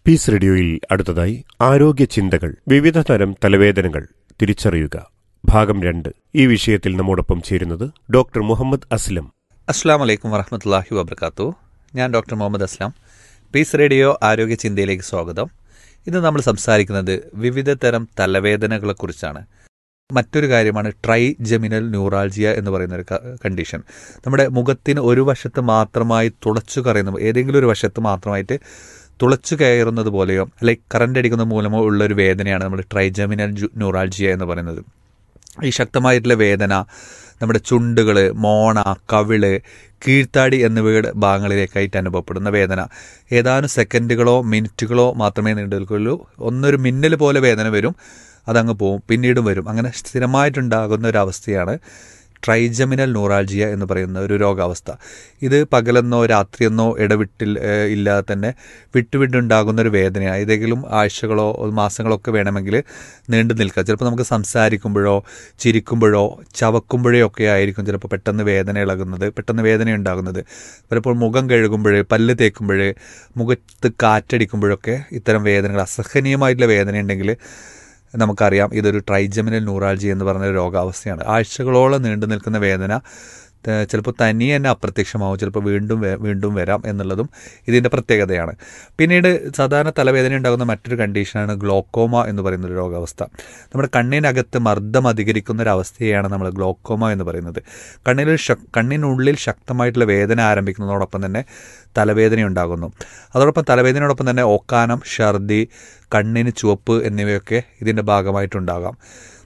Piece റേഡിയോയിൽ അടുത്തതായി ആരോഗ്യ ചിന്തകൾ വിവിധ തരം തലവേദനകൾ തിരിച്ചറിയുക ഭാഗം രണ്ട് ഈ വിഷയത്തിൽ നമ്മോടൊപ്പം ചേരുന്നത് ഡോക്ടർ മുഹമ്മദ് അസ്ലം അസ്സാം വലൈക്കും വറഹമത്തല്ലാഹി വബർക്കാത്തു ഞാൻ ഡോക്ടർ മുഹമ്മദ് അസ്ലാം പീസ് റേഡിയോ ആരോഗ്യ ചിന്തയിലേക്ക് സ്വാഗതം ഇന്ന് നമ്മൾ സംസാരിക്കുന്നത് വിവിധ തരം തലവേദനകളെക്കുറിച്ചാണ് മറ്റൊരു കാര്യമാണ് ട്രൈ ജെമിനൽ ന്യൂറാൾജിയ എന്ന് പറയുന്ന ഒരു ക- കണ്ടീഷൻ നമ്മുടെ മുഖത്തിന് ഒരു വശത്ത് മാത്രമായി തുളച്ചു കറയുന്ന ഏതെങ്കിലും ഒരു വശത്ത് മാത്രമായിട്ട് തുളച്ചു കയറുന്നത് പോലെയോ അല്ലെങ്കിൽ കറണ്ട് അടിക്കുന്ന മൂലമോ ഉള്ള ഒരു വേദനയാണ് നമ്മൾ ട്രൈജമിനൽ ന്യൂറാൾജിയ എന്ന് പറയുന്നത് ഈ ശക്തമായിട്ടുള്ള വേദന നമ്മുടെ ചുണ്ടുകൾ മോണ കവിള് കീഴ്ത്താടി എന്നിവയുടെ ഭാഗങ്ങളിലേക്കായിട്ട് അനുഭവപ്പെടുന്ന വേദന ഏതാനും സെക്കൻഡുകളോ മിനിറ്റുകളോ മാത്രമേ നീണ്ടു നിൽക്കുള്ളൂ ഒന്നൊരു മിന്നൽ പോലെ വേദന വരും അതങ്ങ് പോവും പിന്നീടും വരും അങ്ങനെ സ്ഥിരമായിട്ടുണ്ടാകുന്ന ഒരു അവസ്ഥയാണ് ട്രൈജമിനൽ ന്യൂറാൾജിയ എന്ന് പറയുന്ന ഒരു രോഗാവസ്ഥ ഇത് പകലെന്നോ രാത്രിയെന്നോ ഇടവിട്ടിൽ ഏഹ്, ഇല്ലാതെ തന്നെ വിട്ടുവിട്ടുണ്ടാകുന്ന ഒരു വേദനയാണ് ഏതെങ്കിലും ആഴ്ചകളോ മാസങ്ങളോ ഒക്കെ വേണമെങ്കിൽ നീണ്ടു നിൽക്കുക ചിലപ്പോൾ നമുക്ക് സംസാരിക്കുമ്പോഴോ ചിരിക്കുമ്പോഴോ ചവക്കുമ്പോഴോ ഒക്കെ ആയിരിക്കും ചിലപ്പോൾ പെട്ടെന്ന് വേദന ഇളകുന്നത് പെട്ടെന്ന് വേദന ഉണ്ടാകുന്നത് പലപ്പോൾ മുഖം കഴുകുമ്പോൾ പല്ല് തേക്കുമ്പോൾ മുഖത്ത് കാറ്റടിക്കുമ്പോഴൊക്കെ ഇത്തരം വേദനകൾ അസഹനീയമായിട്ടുള്ള വേദന ഉണ്ടെങ്കിൽ നമുക്കറിയാം ഇതൊരു ട്രൈജമിനൽ ന്യൂറാൾജി എന്ന് പറയുന്ന ഒരു രോഗാവസ്ഥയാണ് ആഴ്ചകളോളം നീണ്ടു നിൽക്കുന്ന വേദന ത- ചിലപ്പോൾ തനിയെ തന്നെ അപ്രത്യക്ഷമാവും ചിലപ്പോൾ വീണ്ടും വേ- വീണ്ടും വരാം എന്നുള്ളതും ഇതിൻ്റെ പ്രത്യേകതയാണ് പിന്നീട് സാധാരണ തലവേദന ഉണ്ടാകുന്ന മറ്റൊരു കണ്ടീഷനാണ് ഗ്ലോക്കോമ എന്ന് പറയുന്ന ഒരു രോഗാവസ്ഥ നമ്മുടെ കണ്ണിനകത്ത് മർദ്ദം അധികരിക്കുന്ന ഒരു അവസ്ഥയാണ് നമ്മൾ ഗ്ലോക്കോമ എന്ന് പറയുന്നത് കണ്ണിൽ ശക്- കണ്ണിനുള്ളിൽ ശക്തമായിട്ടുള്ള വേദന ആരംഭിക്കുന്നതോടൊപ്പം തന്നെ തലവേദന ഉണ്ടാകുന്നു അതോടൊപ്പം തലവേദനയോടൊപ്പം തന്നെ ഓക്കാനം ഛർദി കണ്ണിന് ചുവപ്പ് എന്നിവയൊക്കെ ഇതിൻ്റെ ഭാഗമായിട്ടുണ്ടാകാം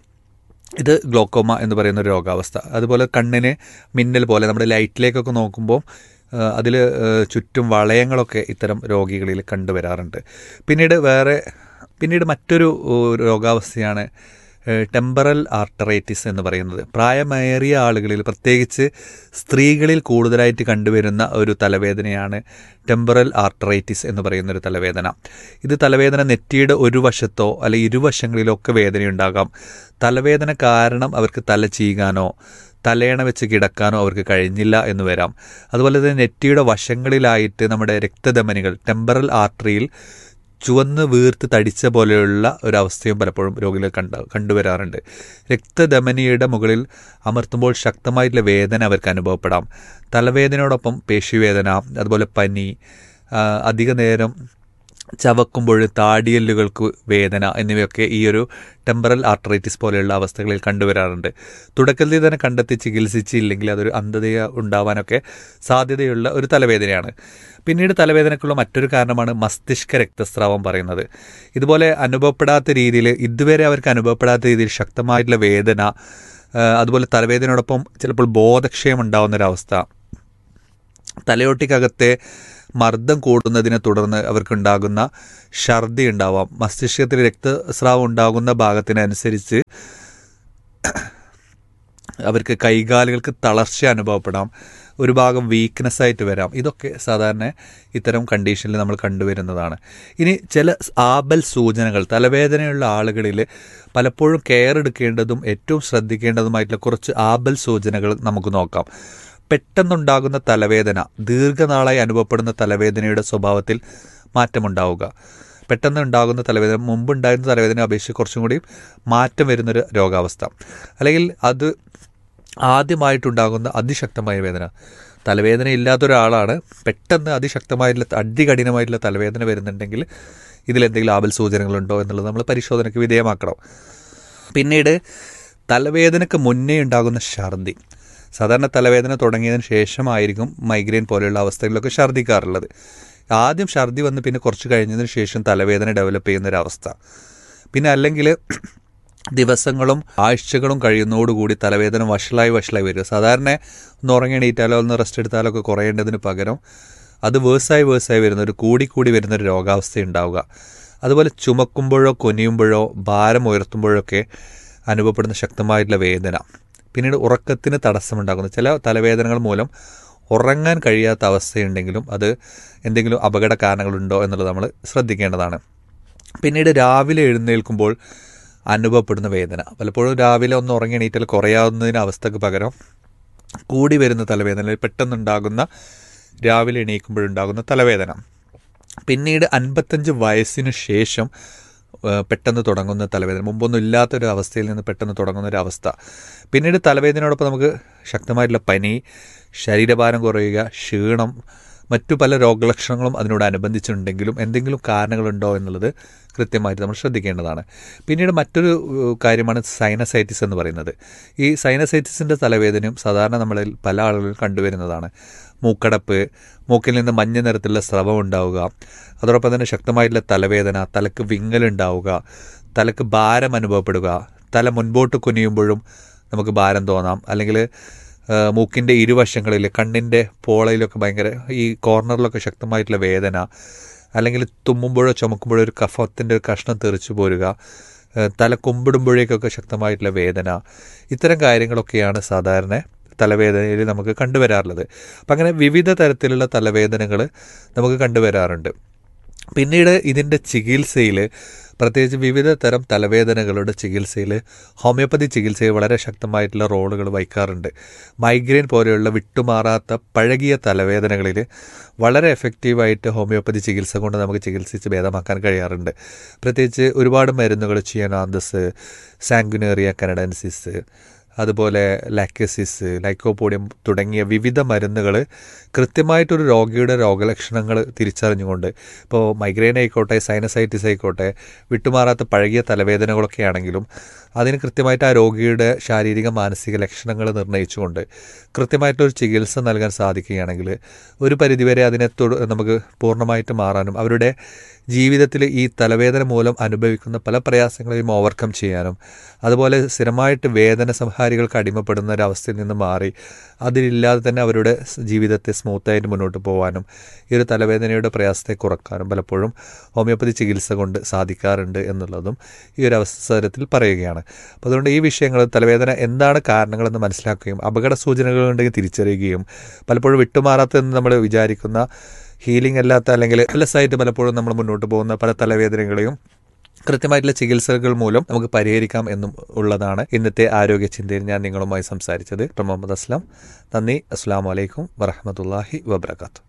ഇത് ഗ്ലോക്കോമ എന്ന് പറയുന്ന ഒരു രോഗാവസ്ഥ അതുപോലെ കണ്ണിന് മിന്നൽ പോലെ നമ്മുടെ ലൈറ്റിലേക്കൊക്കെ നോക്കുമ്പോൾ അതിൽ ചുറ്റും വളയങ്ങളൊക്കെ ഇത്തരം രോഗികളിൽ കണ്ടുവരാറുണ്ട് പിന്നീട് വേറെ പിന്നീട് മറ്റൊരു ഏഹ്, രോഗാവസ്ഥയാണ് ടെമ്പറൽ ആർട്ടറൈറ്റിസ് എന്ന് പറയുന്നത് പ്രായമേറിയ ആളുകളിൽ പ്രത്യേകിച്ച് സ്ത്രീകളിൽ കൂടുതലായിട്ട് കണ്ടുവരുന്ന ഒരു തലവേദനയാണ് ടെമ്പറൽ ആർട്ടറൈറ്റിസ് എന്ന് പറയുന്ന ഒരു തലവേദന ഇത് തലവേദന നെറ്റിയുടെ ഒരു വശത്തോ അല്ലെങ്കിൽ ഇരുവശങ്ങളിലോ ഒക്കെ വേദനയുണ്ടാകാം തലവേദന കാരണം അവർക്ക് തല ചീകാനോ തലയണ വെച്ച് കിടക്കാനോ അവർക്ക് കഴിഞ്ഞില്ല എന്ന് വരാം അതുപോലെ തന്നെ നെറ്റിയുടെ വശങ്ങളിലായിട്ട് നമ്മുടെ രക്തധമനികൾ ടെമ്പറൽ ആർട്ടറിയിൽ ചുവന്ന് വീർത്ത് തടിച്ച പോലെയുള്ള ഒരവസ്ഥയും പലപ്പോഴും രോഗികൾ കണ്ട കണ്ടുവരാറുണ്ട് രക്തധമനിയുടെ മുകളിൽ അമർത്തുമ്പോൾ ശക്തമായിട്ടുള്ള വേദന അവർക്ക് അനുഭവപ്പെടാം തലവേദനയോടൊപ്പം പേശിവേദന അതുപോലെ പനി ആ, അധിക നേരം ചവക്കുമ്പോൾ താടിയല്ലുകൾക്ക് വേദന എന്നിവയൊക്കെ ഈ ഒരു ടെമ്പറൽ ആർട്ടറൈറ്റിസ് പോലെയുള്ള അവസ്ഥകളിൽ കണ്ടുവരാറുണ്ട് തുടക്കത്തിൽ തന്നെ കണ്ടെത്തി ചികിത്സിച്ചില്ലെങ്കിൽ അതൊരു അന്ധതയ ഉണ്ടാവാനൊക്കെ സാധ്യതയുള്ള ഒരു തലവേദനയാണ് പിന്നീട് തലവേദനയ്ക്കുള്ള മറ്റൊരു കാരണമാണ് മസ്തിഷ്ക രക്തസ്രാവം പറയുന്നത് ഇതുപോലെ അനുഭവപ്പെടാത്ത രീതിയിൽ ഇതുവരെ അവർക്ക് അനുഭവപ്പെടാത്ത രീതിയിൽ ശക്തമായിട്ടുള്ള വേദന ആ, അതുപോലെ തലവേദനയോടൊപ്പം ചിലപ്പോൾ ബോധക്ഷയം ഉണ്ടാവുന്നൊരവസ്ഥ തലയോട്ടിക്കകത്തെ മർദ്ദം കൂടുന്നതിനെ തുടർന്ന് അവർക്കുണ്ടാകുന്ന ഛർദി ഉണ്ടാവാം മസ്തിഷ്കത്തിൽ രക്തസ്രാവം ഉണ്ടാകുന്ന ഭാഗത്തിനനുസരിച്ച് അവർക്ക് കൈകാലുകൾക്ക് തളർച്ച അനുഭവപ്പെടാം ഒരു ഭാഗം വീക്ക്നെസ് ആയിട്ട് വരാം ഇതൊക്കെ സാധാരണ ഇത്തരം കണ്ടീഷനിൽ നമ്മൾ കണ്ടുവരുന്നതാണ് ഇനി ചില ആബൽ സൂചനകൾ തലവേദനയുള്ള ആളുകളിൽ പലപ്പോഴും കെയർ എടുക്കേണ്ടതും ഏറ്റവും ശ്രദ്ധിക്കേണ്ടതുമായിട്ടുള്ള കുറച്ച് ആബൽ സൂചനകൾ നമുക്ക് നോക്കാം പെട്ടെന്നുണ്ടാകുന്ന തലവേദന ദീർഘനാളായി അനുഭവപ്പെടുന്ന തലവേദനയുടെ സ്വഭാവത്തിൽ മാറ്റമുണ്ടാവുക പെട്ടെന്ന് ഉണ്ടാകുന്ന തലവേദന മുമ്പുണ്ടായിരുന്ന തലവേദന അപേക്ഷിച്ച് കുറച്ചും കൂടി മാറ്റം വരുന്നൊരു രോഗാവസ്ഥ അല്ലെങ്കിൽ അത് ആദ്യമായിട്ടുണ്ടാകുന്ന അതിശക്തമായ വേദന തലവേദന ഇല്ലാത്ത ഒരാളാണ് പെട്ടെന്ന് അതിശക്തമായിട്ടുള്ള അതികഠിനമായിട്ടുള്ള തലവേദന വരുന്നുണ്ടെങ്കിൽ ഇതിലെന്തെങ്കിലും ആപൽ സൂചനകളുണ്ടോ എന്നുള്ളത് നമ്മൾ പരിശോധനയ്ക്ക് വിധേയമാക്കണം പിന്നീട് തലവേദനയ്ക്ക് മുന്നേ ഉണ്ടാകുന്ന ഛർദി സാധാരണ തലവേദന തുടങ്ങിയതിന് ശേഷമായിരിക്കും മൈഗ്രെയിൻ പോലെയുള്ള അവസ്ഥകളിലൊക്കെ ഛർദ്ദിക്കാറുള്ളത് ആദ്യം ഛർദി വന്ന് പിന്നെ കുറച്ച് കഴിഞ്ഞതിന് ശേഷം തലവേദന ഡെവലപ്പ് ചെയ്യുന്ന ഒരു അവസ്ഥ പിന്നെ അല്ലെങ്കിൽ ദിവസങ്ങളും ആഴ്ചകളും കഴിയുന്നതോടുകൂടി തലവേദന വഷളായി വഷളായി വരിക സാധാരണ ഒന്ന് ഉറങ്ങി എണീറ്റാലോ ഒന്ന് റെസ്റ്റ് എടുത്താലോ ഒക്കെ കുറയേണ്ടതിന് പകരം അത് വേഴ്സായി വേഴ്സായി വരുന്ന ഒരു കൂടിക്കൂടി വരുന്ന ഒരു രോഗാവസ്ഥ ഉണ്ടാവുക അതുപോലെ ചുമക്കുമ്പോഴോ കൊനിയുമ്പോഴോ ഭാരം ഉയർത്തുമ്പോഴൊക്കെ അനുഭവപ്പെടുന്ന ശക്തമായിട്ടുള്ള വേദന പിന്നീട് ഉറക്കത്തിന് തടസ്സമുണ്ടാകുന്നു ചില തലവേദനകൾ മൂലം ഉറങ്ങാൻ കഴിയാത്ത അവസ്ഥയുണ്ടെങ്കിലും അത് എന്തെങ്കിലും അപകട കാരണങ്ങളുണ്ടോ എന്നുള്ളത് നമ്മൾ ശ്രദ്ധിക്കേണ്ടതാണ് പിന്നീട് രാവിലെ എഴുന്നേൽക്കുമ്പോൾ അനുഭവപ്പെടുന്ന വേദന പലപ്പോഴും രാവിലെ ഒന്ന് ഉറങ്ങി എണീറ്റാൽ കുറയാവുന്നതിന് അവസ്ഥക്ക് പകരം കൂടി വരുന്ന തലവേദന പെട്ടെന്നുണ്ടാകുന്ന രാവിലെ എണീക്കുമ്പോഴുണ്ടാകുന്ന തലവേദന പിന്നീട് അൻപത്തഞ്ച് വയസ്സിന് ശേഷം ആ, പെട്ടെന്ന് തുടങ്ങുന്ന തലവേദന മുമ്പൊന്നും ഇല്ലാത്തൊരു അവസ്ഥയിൽ നിന്ന് പെട്ടെന്ന് തുടങ്ങുന്ന ഒരു അവസ്ഥ പിന്നീട് തലവേദനയോടൊപ്പം നമുക്ക് ശക്തമായിട്ടുള്ള പനി ശരീരഭാരം കുറയുക ക്ഷീണം മറ്റു പല രോഗലക്ഷണങ്ങളും അതിനോട് അനുബന്ധിച്ചിട്ടുണ്ടെങ്കിലും എന്തെങ്കിലും കാരണങ്ങളുണ്ടോ എന്നുള്ളത് കൃത്യമായിട്ട് നമ്മൾ ശ്രദ്ധിക്കേണ്ടതാണ് പിന്നീട് മറ്റൊരു ഏഹ്, കാര്യമാണ് സൈനസൈറ്റിസ് എന്ന് പറയുന്നത് ഈ സൈനസൈറ്റിസിൻ്റെ തലവേദനയും സാധാരണ നമ്മളിൽ പല ആളുകളും കണ്ടുവരുന്നതാണ് മൂക്കടപ്പ് മൂക്കിൽ നിന്ന് മഞ്ഞ നിറത്തിലുള്ള സ്രവം ഉണ്ടാവുക അതോടൊപ്പം തന്നെ ശക്തമായിട്ടുള്ള തലവേദന തലക്ക് വിങ്ങലുണ്ടാവുക തലക്ക് ഭാരം അനുഭവപ്പെടുക തല മുൻപോട്ട് കുനിയുമ്പോഴും നമുക്ക് ഭാരം തോന്നാം അല്ലെങ്കിൽ മൂക്കിൻ്റെ ഇരുവശങ്ങളിൽ കണ്ണിൻ്റെ പോളയിലൊക്കെ ഭയങ്കര ഈ കോർണറിലൊക്കെ ശക്തമായിട്ടുള്ള വേദന അല്ലെങ്കിൽ തുമ്മുമ്പോഴോ ചുമക്കുമ്പോഴോ ഒരു കഫത്തിൻ്റെ ഒരു കഷ്ണം തെറിച്ചു പോരുക ഏഹ് തല കുമ്പിടുമ്പോഴേക്കൊക്കെ ശക്തമായിട്ടുള്ള വേദന ഇത്തരം കാര്യങ്ങളൊക്കെയാണ് സാധാരണ തലവേദനയിൽ നമുക്ക് കണ്ടുവരാറുള്ളത് അപ്പം അങ്ങനെ വിവിധ തരത്തിലുള്ള തലവേദനകൾ നമുക്ക് കണ്ടുവരാറുണ്ട് പിന്നീട് ഇതിൻ്റെ ചികിത്സയിൽ പ്രത്യേകിച്ച് വിവിധ തരം തലവേദനകളുടെ ചികിത്സയിൽ ഹോമിയോപ്പതി ചികിത്സയിൽ വളരെ ശക്തമായിട്ടുള്ള റോളുകൾ വഹിക്കാറുണ്ട് മൈഗ്രെയിൻ പോലെയുള്ള വിട്ടുമാറാത്ത പഴകിയ തലവേദനകളിൽ വളരെ എഫക്റ്റീവായിട്ട് ഹോമിയോപ്പതി ചികിത്സ കൊണ്ട് നമുക്ക് ചികിത്സിച്ച് ഭേദമാക്കാൻ കഴിയാറുണ്ട് പ്രത്യേകിച്ച് ഒരുപാട് മരുന്നുകൾ ചിയനാന്തസ് സാങ്കുനേറിയ കനഡൻസിസ് അതുപോലെ ലാക്കസിസ് ലൈക്കോപോഡിയം തുടങ്ങിയ വിവിധ മരുന്നുകൾ കൃത്യമായിട്ടൊരു രോഗിയുടെ രോഗലക്ഷണങ്ങൾ തിരിച്ചറിഞ്ഞുകൊണ്ട് ഇപ്പോൾ മൈഗ്രെയിൻ ആയിക്കോട്ടെ സൈനസൈറ്റിസ് ആയിക്കോട്ടെ വിട്ടുമാറാത്ത പഴകിയ തലവേദനകളൊക്കെ ആണെങ്കിലും അതിന് കൃത്യമായിട്ട് ആ രോഗിയുടെ ശാരീരിക മാനസിക ലക്ഷണങ്ങൾ നിർണ്ണയിച്ചുകൊണ്ട് കൃത്യമായിട്ടൊരു ചികിത്സ നൽകാൻ സാധിക്കുകയാണെങ്കിൽ ഒരു പരിധിവരെ അതിനെ തൊടു നമുക്ക് പൂർണ്ണമായിട്ട് മാറാനും അവരുടെ ജീവിതത്തിൽ ഈ തലവേദന മൂലം അനുഭവിക്കുന്ന പല പ്രയാസങ്ങളെയും ഓവർകം ചെയ്യാനും അതുപോലെ സ്ഥിരമായിട്ട് വേദന സംഹാരികൾക്ക് അടിമപ്പെടുന്ന ഒരവസ്ഥയിൽ നിന്ന് മാറി അതിലില്ലാതെ തന്നെ അവരുടെ സ് ജീവിതത്തെ സ്മൂത്തായിട്ട് മുന്നോട്ട് പോകാനും ഈ ഒരു തലവേദനയുടെ പ്രയാസത്തെ കുറക്കാനും പലപ്പോഴും ഹോമിയോപ്പതി ചികിത്സ കൊണ്ട് സാധിക്കാറുണ്ട് എന്നുള്ളതും ഈ ഒരു അവസരത്തിൽ പറയുകയാണ് അപ്പോൾ അതുകൊണ്ട് ഈ വിഷയങ്ങൾ തലവേദന എന്താണ് കാരണങ്ങളെന്ന് മനസ്സിലാക്കുകയും അപകട സൂചനകൾ ഉണ്ടെങ്കിൽ തിരിച്ചറിയുകയും പലപ്പോഴും വിട്ടുമാറാത്തതെന്ന് നമ്മൾ വിചാരിക്കുന്ന ഹീലിംഗ് അല്ലാത്ത അല്ലെങ്കിൽ ആയിട്ട് പലപ്പോഴും നമ്മൾ മുന്നോട്ട് പോകുന്ന പല തലവേദനകളെയും കൃത്യമായിട്ടുള്ള ചികിത്സകൾ മൂലം നമുക്ക് പരിഹരിക്കാം എന്നും ഉള്ളതാണ് ഇന്നത്തെ ആരോഗ്യ ചിന്തയിൽ ഞാൻ നിങ്ങളുമായി സംസാരിച്ചത് ഡോക്ടർ മുഹമ്മദ് അസ്ലാം നന്ദി അസ്സാം വലൈക്കും വറഹമത്തല്ലാഹി വബർക്കാത്തു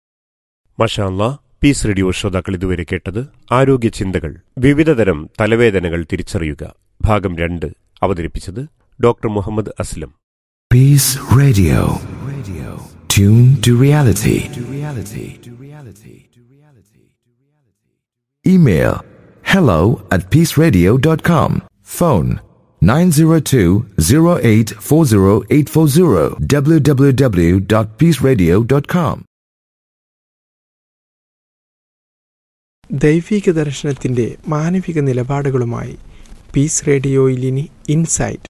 മഷാല്ല പീസ് റേഡിയോ ശ്രോതാക്കൾ ഇതുവരെ കേട്ടത് ആരോഗ്യ ചിന്തകൾ വിവിധതരം തലവേദനകൾ തിരിച്ചറിയുക ഭാഗം രണ്ട് അവതരിപ്പിച്ചത് doctor Muhammad Aslam Peace Radio. Radio. Tune to reality. To reality. To reality. To reality. Email hello at peaceradio.com. Phone 902-0840840 www.peaceradio.com. ദൈവിക ദർശനത്തിന്റെ മാനവിക നിലപാടുകളുമായി പീസ് റേഡിയോയിലിനി ഇൻസൈറ്റ്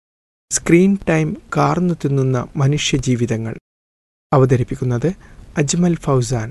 സ്ക്രീൻ ടൈം കാർന്നു തിന്നുന്ന മനുഷ്യജീവിതങ്ങൾ അവതരിപ്പിക്കുന്നത് അജ്മൽ ഫൗസാൻ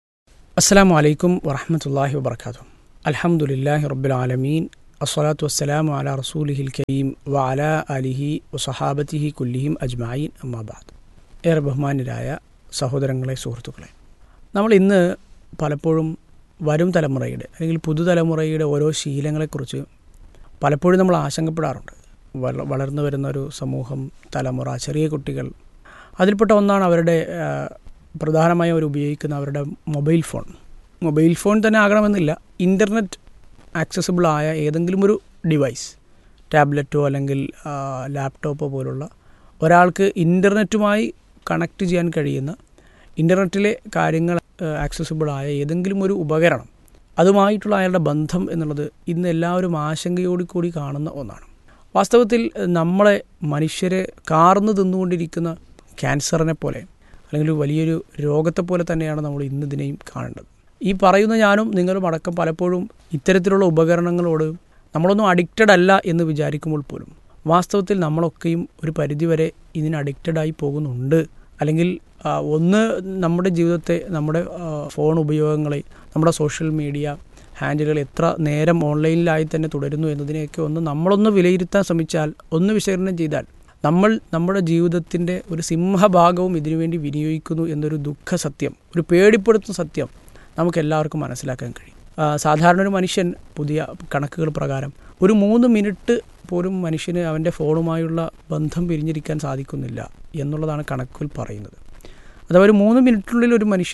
അസ്സാം വലൈക്കും വറഹമത്തല്ലാഹി വബർക്കാത്തു അൽഹംദുലില്ലാഹി റബ്ബിൽ ആലമീൻ അസ്സലാത്തു വസ്സലാമു അല റസൂലിഹിൽ കരീം വ അല അലിഹി വസഹാബത്തിഹി കുല്ലിഹിം അജ്മായിൻ അമ്മാബാദ് ഏറെ ബഹുമാന്യരായ സഹോദരങ്ങളെ സുഹൃത്തുക്കളെ നമ്മൾ ഇന്ന് പലപ്പോഴും വരും തലമുറയുടെ അല്ലെങ്കിൽ പുതുതലമുറയുടെ ഓരോ ശീലങ്ങളെക്കുറിച്ച് പലപ്പോഴും നമ്മൾ ആശങ്കപ്പെടാറുണ്ട് വള- വളർന്നു വരുന്ന ഒരു സമൂഹം തലമുറ ചെറിയ കുട്ടികൾ അതിൽപ്പെട്ട ഒന്നാണ് അവരുടെ ആ, പ്രധാനമായും അവർ ഉപയോഗിക്കുന്ന അവരുടെ മൊബൈൽ ഫോൺ മൊബൈൽ ഫോൺ തന്നെ ആകണമെന്നില്ല ഇൻ്റർനെറ്റ് ആക്സസിബിൾ ആയ ഏതെങ്കിലും ഒരു ഡിവൈസ് ടാബ്ലറ്റോ അല്ലെങ്കിൽ ആ, ലാപ്ടോപ്പോ പോലുള്ള ഒരാൾക്ക് ഇൻ്റർനെറ്റുമായി കണക്ട് ചെയ്യാൻ കഴിയുന്ന ഇൻ്റർനെറ്റിലെ കാര്യങ്ങൾ ആക്സസിബിൾ ആയ ഏതെങ്കിലും ഒരു ഉപകരണം അതുമായിട്ടുള്ള അയാളുടെ ബന്ധം എന്നുള്ളത് ഇന്ന് എല്ലാവരും ആശങ്കയോട് കൂടി കാണുന്ന ഒന്നാണ് വാസ്തവത്തിൽ നമ്മളെ മനുഷ്യരെ കാർന്നു തിന്നുകൊണ്ടിരിക്കുന്ന ക്യാൻസറിനെ പോലെ അല്ലെങ്കിൽ ഒരു വലിയൊരു രോഗത്തെ പോലെ തന്നെയാണ് നമ്മൾ ഇന്ന് ഇതിനെയും കാണേണ്ടത് ഈ പറയുന്ന ഞാനും നിങ്ങളും അടക്കം പലപ്പോഴും ഇത്തരത്തിലുള്ള ഉപകരണങ്ങളോട് നമ്മളൊന്നും അഡിക്റ്റഡ് അല്ല എന്ന് വിചാരിക്കുമ്പോൾ പോലും വാസ്തവത്തിൽ നമ്മളൊക്കെയും ഒരു പരിധിവരെ ഇതിന് അഡിക്റ്റഡായി പോകുന്നുണ്ട് അല്ലെങ്കിൽ ആ, ഒന്ന് നമ്മുടെ ജീവിതത്തെ നമ്മുടെ ആ, ഫോൺ ഉപയോഗങ്ങളെ നമ്മുടെ സോഷ്യൽ മീഡിയ ഹാൻഡിലുകൾ എത്ര നേരം ഓൺലൈനിലായി തന്നെ തുടരുന്നു എന്നതിനെയൊക്കെ ഒന്ന് നമ്മളൊന്ന് വിലയിരുത്താൻ ശ്രമിച്ചാൽ ഒന്ന് വിശകലനം ചെയ്താൽ നമ്മൾ നമ്മുടെ ജീവിതത്തിൻ്റെ ഒരു സിംഹഭാഗവും ഇതിനുവേണ്ടി വിനിയോഗിക്കുന്നു എന്നൊരു ദുഃഖ സത്യം ഒരു പേടിപ്പെടുത്തുന്ന സത്യം നമുക്ക് എല്ലാവർക്കും മനസ്സിലാക്കാൻ കഴിയും ആ, സാധാരണ ഒരു മനുഷ്യൻ പുതിയ കണക്കുകൾ പ്രകാരം ഒരു മൂന്ന് മിനിറ്റ് പോലും മനുഷ്യന് അവൻ്റെ ഫോണുമായുള്ള ബന്ധം പിരിഞ്ഞിരിക്കാൻ സാധിക്കുന്നില്ല എന്നുള്ളതാണ് കണക്കുകൾ പറയുന്നത് അഥവാ ഒരു മൂന്ന് മിനിറ്റിനുള്ളിൽ ഒരു മനുഷ്യൻ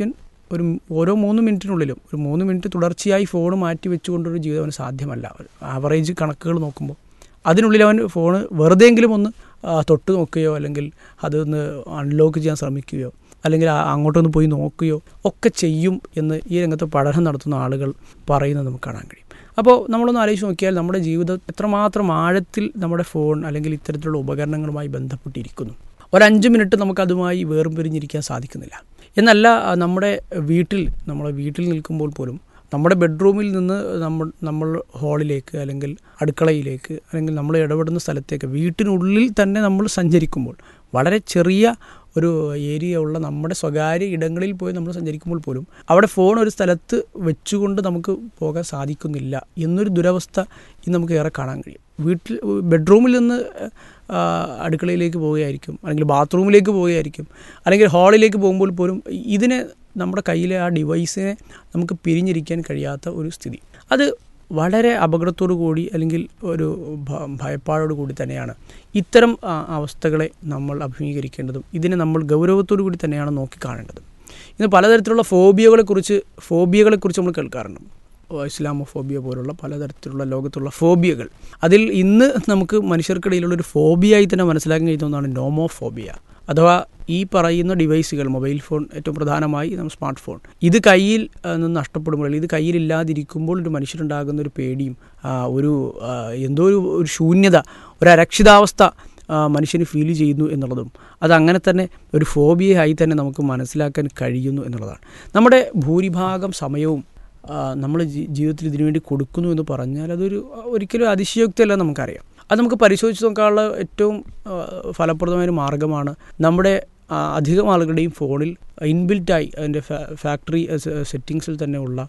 ഒരു ഓരോ മൂന്ന് മിനിറ്റിനുള്ളിലും ഒരു മൂന്ന് മിനിറ്റ് തുടർച്ചയായി ഫോൺ മാറ്റി വെച്ചുകൊണ്ടൊരു ജീവിതം അവന് സാധ്യമല്ല ആവറേജ് കണക്കുകൾ നോക്കുമ്പോൾ അതിനുള്ളിൽ അവൻ ഫോണ് വെറുതെയെങ്കിലും ഒന്ന് ആ, തൊട്ട് നോക്കുകയോ അല്ലെങ്കിൽ അതൊന്ന് അൺലോക്ക് ചെയ്യാൻ ശ്രമിക്കുകയോ അല്ലെങ്കിൽ ആ- അങ്ങോട്ടൊന്ന് പോയി നോക്കുകയോ ഒക്കെ ചെയ്യും എന്ന് ഈ രംഗത്ത് പഠനം നടത്തുന്ന ആളുകൾ പറയുന്നത് നമുക്ക് കാണാൻ കഴിയും അപ്പോൾ നമ്മളൊന്ന് ആലോചിച്ച് നോക്കിയാൽ നമ്മുടെ ജീവിതം എത്രമാത്രം ആഴത്തിൽ നമ്മുടെ ഫോൺ അല്ലെങ്കിൽ ഇത്തരത്തിലുള്ള ഉപകരണങ്ങളുമായി ബന്ധപ്പെട്ടിരിക്കുന്നു ഒരു അഞ്ച് മിനിറ്റ് നമുക്കതുമായി വേറും പിരിഞ്ഞിരിക്കാൻ സാധിക്കുന്നില്ല എന്നല്ല ആ, നമ്മുടെ വീട്ടിൽ നമ്മുടെ വീട്ടിൽ നിൽക്കുമ്പോൾ പോലും നമ്മുടെ ബെഡ്റൂമിൽ നിന്ന് നമ്മൾ നമ്മൾ ഹാളിലേക്ക് അല്ലെങ്കിൽ അടുക്കളയിലേക്ക് അല്ലെങ്കിൽ നമ്മൾ ഇടപെടുന്ന സ്ഥലത്തേക്ക് വീട്ടിനുള്ളിൽ തന്നെ നമ്മൾ സഞ്ചരിക്കുമ്പോൾ വളരെ ചെറിയ ഒരു ഏരിയ ഉള്ള നമ്മുടെ സ്വകാര്യ ഇടങ്ങളിൽ പോയി നമ്മൾ സഞ്ചരിക്കുമ്പോൾ പോലും അവിടെ ഫോൺ ഒരു സ്ഥലത്ത് വെച്ചുകൊണ്ട് നമുക്ക് പോകാൻ സാധിക്കുന്നില്ല എന്നൊരു ദുരവസ്ഥ ഇന്ന് നമുക്ക് ഏറെ കാണാൻ കഴിയും വീട്ടിൽ ബെഡ്റൂമിൽ നിന്ന് ആ, അടുക്കളയിലേക്ക് പോവുകയായിരിക്കും അല്ലെങ്കിൽ ബാത്റൂമിലേക്ക് പോവുകയായിരിക്കും അല്ലെങ്കിൽ ഹാളിലേക്ക് പോകുമ്പോൾ പോലും ഇതിനെ നമ്മുടെ കയ്യിലെ ആ ഡിവൈസിനെ നമുക്ക് പിരിഞ്ഞിരിക്കാൻ കഴിയാത്ത ഒരു സ്ഥിതി അത് വളരെ അപകടത്തോടു കൂടി അല്ലെങ്കിൽ ഒരു ഭ- ഭയപ്പാടോടു കൂടി തന്നെയാണ് ഇത്തരം ആ, അവസ്ഥകളെ നമ്മൾ അഭിമുഖീകരിക്കേണ്ടതും ഇതിനെ നമ്മൾ ഗൗരവത്തോടു കൂടി തന്നെയാണ് നോക്കിക്കാണേണ്ടത് ഇന്ന് പലതരത്തിലുള്ള ഫോബിയകളെക്കുറിച്ച് ഫോബിയകളെക്കുറിച്ച് നമ്മൾ കേൾക്കാറുണ്ട് ഓ, ഇസ്ലാമോഫോബിയ പോലുള്ള പലതരത്തിലുള്ള ലോകത്തുള്ള ഫോബിയകൾ അതിൽ ഇന്ന് നമുക്ക് മനുഷ്യർക്കിടയിലുള്ള ഒരു ഫോബിയായി തന്നെ മനസ്സിലാക്കാൻ കഴിയുന്ന ഒന്നാണ് നോമോഫോബിയ അഥവാ ഈ പറയുന്ന ഡിവൈസുകൾ മൊബൈൽ ഫോൺ ഏറ്റവും പ്രധാനമായി നമ്മൾ സ്മാർട്ട് ഫോൺ ഇത് കയ്യിൽ ആ, നിന്ന് നഷ്ടപ്പെടുമ്പോൾ അല്ലെങ്കിൽ ഇത് കയ്യിലില്ലാതിരിക്കുമ്പോൾ ഒരു മനുഷ്യരുണ്ടാകുന്ന ഒരു പേടിയും ആ, ഒരു ആ, എന്തോ ഒരു ഒരു ശൂന്യത ഒരു അരക്ഷിതാവസ്ഥ ആ, മനുഷ്യന് ഫീൽ ചെയ്യുന്നു എന്നുള്ളതും അത് അങ്ങനെ തന്നെ ഒരു ഫോബിയയായി തന്നെ നമുക്ക് മനസ്സിലാക്കാൻ കഴിയുന്നു എന്നുള്ളതാണ് നമ്മുടെ ഭൂരിഭാഗം സമയവും നമ്മൾ ജീവിതത്തിൽ ഇതിനു വേണ്ടി കൊടുക്കുന്നു എന്ന് പറഞ്ഞാൽ അതൊരു ഒരിക്കലും അതിശയോക്തിയല്ല നമുക്കറിയാം അത് നമുക്ക് പരിശോധിച്ച് നോക്കാനുള്ള ഏറ്റവും ആ, ഫലപ്രദമായ ഒരു മാർഗ്ഗമാണ് നമ്മുടെ ആ, അധികം ആളുകളുടെയും ഫോണിൽ ഇൻബിൽറ്റായി അതിൻ്റെ ഫാക്ടറി സെറ്റിങ്സിൽ തന്നെ ഉള്ള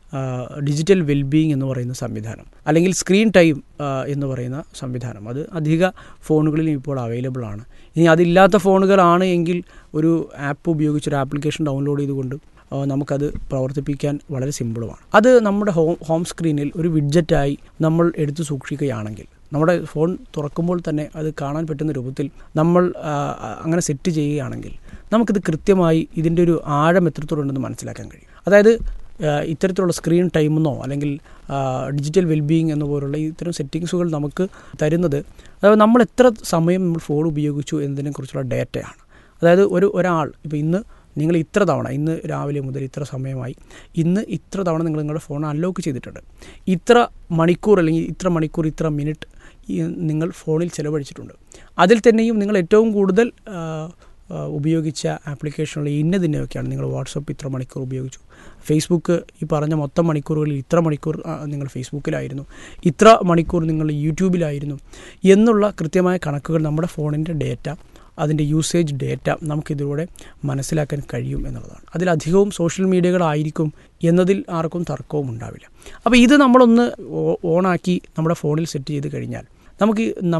ഡിജിറ്റൽ വെൽബീയിങ് എന്ന് പറയുന്ന സംവിധാനം അല്ലെങ്കിൽ സ്ക്രീൻ ടൈം എന്ന് പറയുന്ന സംവിധാനം അത് അധിക ഫോണുകളിലും ഇപ്പോൾ അവൈലബിൾ ആണ് ഇനി അതില്ലാത്ത ഫോണുകളാണ് എങ്കിൽ ഒരു ആപ്പ് ഉപയോഗിച്ച് ഒരു ആപ്ലിക്കേഷൻ ഡൗൺലോഡ് ചെയ്തുകൊണ്ട് ആ, നമുക്കത് പ്രവർത്തിപ്പിക്കാൻ വളരെ സിമ്പിളുമാണ് അത് നമ്മുടെ ഹോം ഹോം സ്ക്രീനിൽ ഒരു വിഡ്ജറ്റായി നമ്മൾ എടുത്തു സൂക്ഷിക്കുകയാണെങ്കിൽ നമ്മുടെ ഫോൺ തുറക്കുമ്പോൾ തന്നെ അത് കാണാൻ പറ്റുന്ന രൂപത്തിൽ നമ്മൾ ആ, അങ്ങനെ സെറ്റ് ചെയ്യുകയാണെങ്കിൽ നമുക്കിത് കൃത്യമായി ഇതിൻ്റെ ഒരു ആഴം എത്രത്തോളം മനസ്സിലാക്കാൻ കഴിയും അതായത് ആ, ഇത്തരത്തിലുള്ള സ്ക്രീൻ ടൈമെന്നോ അല്ലെങ്കിൽ ആ, ഡിജിറ്റൽ വെൽബീയിങ് എന്ന പോലുള്ള ഇത്തരം സെറ്റിങ്സുകൾ നമുക്ക് തരുന്നത് അതായത് നമ്മൾ എത്ര സമയം നമ്മൾ ഫോൺ ഉപയോഗിച്ചു എന്നതിനെക്കുറിച്ചുള്ള ഡേറ്റയാണ് അതായത് ഒരു ഒരാൾ ഇപ്പോൾ ഇന്ന് നിങ്ങൾ ഇത്ര തവണ ഇന്ന് രാവിലെ മുതൽ ഇത്ര സമയമായി ഇന്ന് ഇത്ര തവണ നിങ്ങൾ നിങ്ങളുടെ ഫോൺ അൺലോക്ക് ചെയ്തിട്ടുണ്ട് ഇത്ര മണിക്കൂർ അല്ലെങ്കിൽ ഇത്ര മണിക്കൂർ ഇത്ര മിനിറ്റ് ഈ നിങ്ങൾ ഫോണിൽ ചിലവഴിച്ചിട്ടുണ്ട് അതിൽ തന്നെയും നിങ്ങൾ ഏറ്റവും കൂടുതൽ ആ, ആ, ഉപയോഗിച്ച ആപ്ലിക്കേഷനുകൾ ഇന്നതിനെയൊക്കെയാണ് നിങ്ങൾ വാട്സപ്പ് ഇത്ര മണിക്കൂർ ഉപയോഗിച്ചു ഫേസ്ബുക്ക് ഈ പറഞ്ഞ മൊത്തം മണിക്കൂറുകളിൽ ഇത്ര മണിക്കൂർ ആ, നിങ്ങൾ ഫേസ്ബുക്കിലായിരുന്നു ഇത്ര മണിക്കൂർ നിങ്ങൾ യൂട്യൂബിലായിരുന്നു എന്നുള്ള കൃത്യമായ കണക്കുകൾ നമ്മുടെ ഫോണിൻ്റെ ഡേറ്റ അതിൻ്റെ യൂസേജ് ഡേറ്റ നമുക്കിതിലൂടെ മനസ്സിലാക്കാൻ കഴിയും എന്നുള്ളതാണ് അതിലധികവും സോഷ്യൽ മീഡിയകളായിരിക്കും എന്നതിൽ ആർക്കും തർക്കവും ഉണ്ടാവില്ല അപ്പോൾ ഇത് നമ്മളൊന്ന് ഓ- ഓണാക്കി നമ്മുടെ ഫോണിൽ സെറ്റ് ചെയ്ത് കഴിഞ്ഞാൽ നമുക്ക്